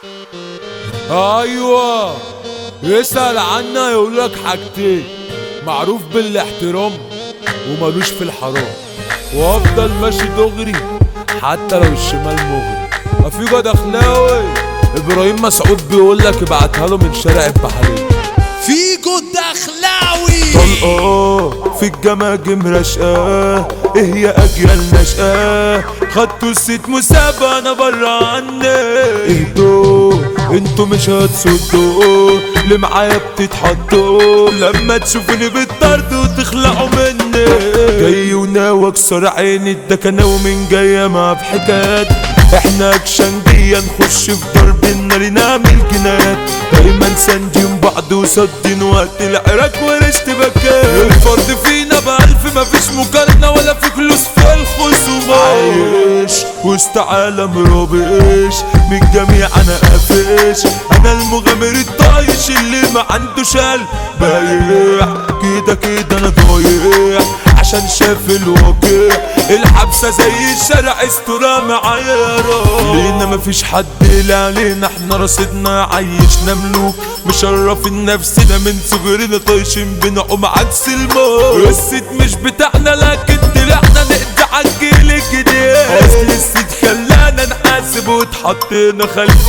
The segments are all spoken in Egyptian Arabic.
ايوه اسأل عنا يقولك حاجتين معروف بالاحترام ومالوش في الحرام وافضل ماشي دغري حتى لو الشمال مغري افيجو دخلاوي ابراهيم مسعود بيقولك ابعتها له من شارع البحرين فيجو الدخلاوي طلقاه في الجماجم رشقاه ايه يا اجيال نشقاه خدتوا الست مسابقة انا برا عني اهدوا انتوا مش هتصدوا اللي معايا بتتحطوا لما تشوفوني بالطرد وتخلعوا مني جاي وناوي اكسر عيني الدكنة ومن جاية ما بحكايات احنا اكشنجية نخش في ضرب النار نعمل جنايات دايما ساندين بعض وصدين وقت العراك والاشتباكات الفرد فينا بألف مفيش مقارنة ولا في فلوس في الخصومات عايش وسط عالم رابش من الجميع انا قافش انا المغامر الطايش اللي ما عندوش قلب بايع كده كده انا ضايع عشان شاف الواقع الحبسة زي الشارع استرا معايا لينا مفيش حد لا علينا احنا رصيدنا عيشنا ملوك مشرفين نفسنا من صغرنا طايشين بنعوم عكس الموت الست مش بتاعنا لكن طلعنا نقضي عالجيل الجديد اصل الست خلانا نحاسب واتحطينا خلف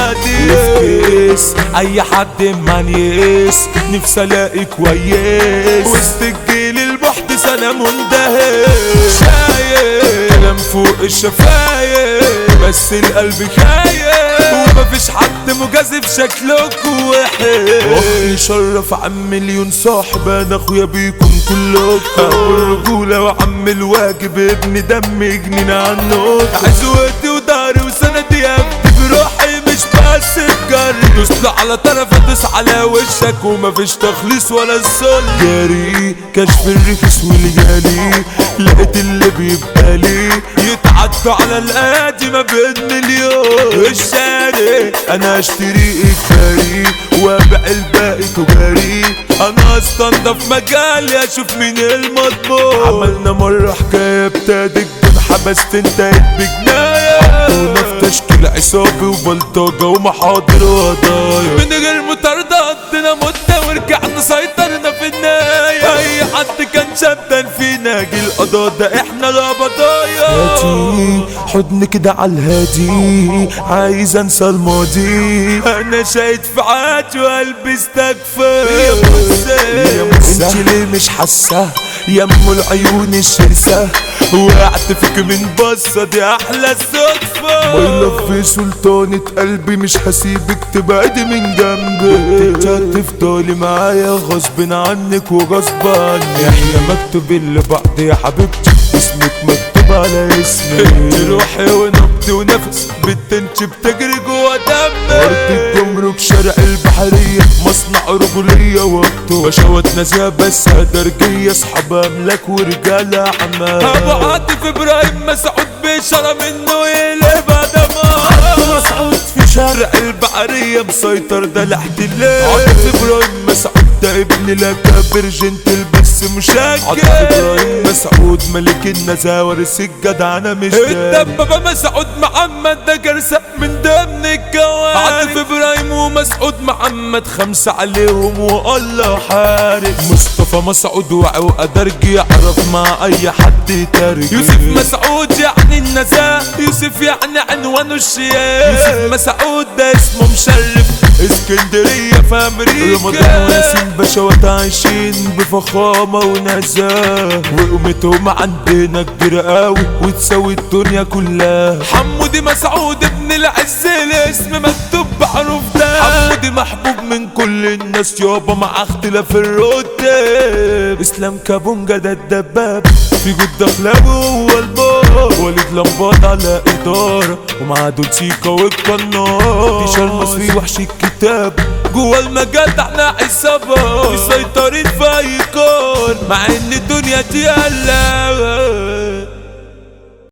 الحديث اي حد مانيس نفسي الاقي كويس وسط الجيل المحدث انا مندهش شايف كلام فوق الشفايف بس القلب خايف ومفيش حد مجازف شكلكوا وحش واخي شرف عم مليون صاحب انا اخويا بيكم كلكم ابو الرجولة وعم الواجب ابن دم جنين عنه عزوتي وداري وسندي ابدي بروحي مش بس بجري دوس على طرف ادوس على وشك ومفيش تخليص ولا السل جاري كشف الرخيص والجالي لقيت اللي بيبقى لي يتعدوا على الايادي ما بين مليون الشاري انا اشتري اجباري وابيع الباقي تجاري انا استنضف مجالي اشوف مين المطبوع عملنا مرة حكاية ابتدت حبست انتهت بجناية حطونا في تشكيل عصابي وبلطجة ومحاضر وقضايا من غير مطاردة قضينا مدة ورجعنا سيطرنا في النهاية اي حد كان شبان فينا جه القضاء ده احنا القبضايا هاتي حضن كده على الهادي عايز انسى الماضي انا شايد في عاتي وقلبي استكفى يا مسا انت ليه مش حاسه يا ام العيون الشرسه وقعت فيك من بصة دي احلى الصدفة ويلا في سلطانة قلبي مش هسيبك تبعدي من جنبي انت هتفضلي معايا غصب عنك وغصب عني احنا مكتوب اللي بعض يا حبيبتي اسمك مكتوب على اسمي انت روحي ونبضي ونفس بتنش بتجري جوا دمي ارض الجمرك شارع البحرية مصنع رجولية وقته بشوات نازية بس درجية اصحاب املاك ورجالة عمال ابو عاطف ابراهيم مسعود بشرى منه يقلب دمار مسعود في شارع البحرية مسيطر ده الاحتلال عاطف ابراهيم مسعود ده ابن الاكابر جنتل بس مشاكل عاطف ابراهيم مسعود ملك النزاهة ورث الجدع انا مش الدبابة مسعود محمد ده جرسة من ضمن الجوارح عاطف ابراهيم ومسعود محمد خمسة عليهم والله حارس مصطفى مسعود وعي وقدرجي يعرف مع اي حد يترجي يوسف مسعود يعني النزاهة يوسف يعني عنوانه الشياخ يوسف مسعود ده اسمه مشرف اسكندرية في امريكا رمضان وياسين باشوات عايشين بفخامة ونزاهة وقيمتهم عندنا كبيرة قوي وتساوي الدنيا كلها حمودي مسعود ابن العز الاسم مكتوب بحروف ده حمودي محبوب من كل الناس يابا مع اختلاف الرتب اسلام كابونجا ده الدباب في جود دخلاوي هو الباب وليد لمبات على إدارة ومع دول سيكا والقناة تيشر مصري وحش الكتاب جوا المجال ده احنا عصابة مسيطرين في أي كون مع إن الدنيا دي قلقة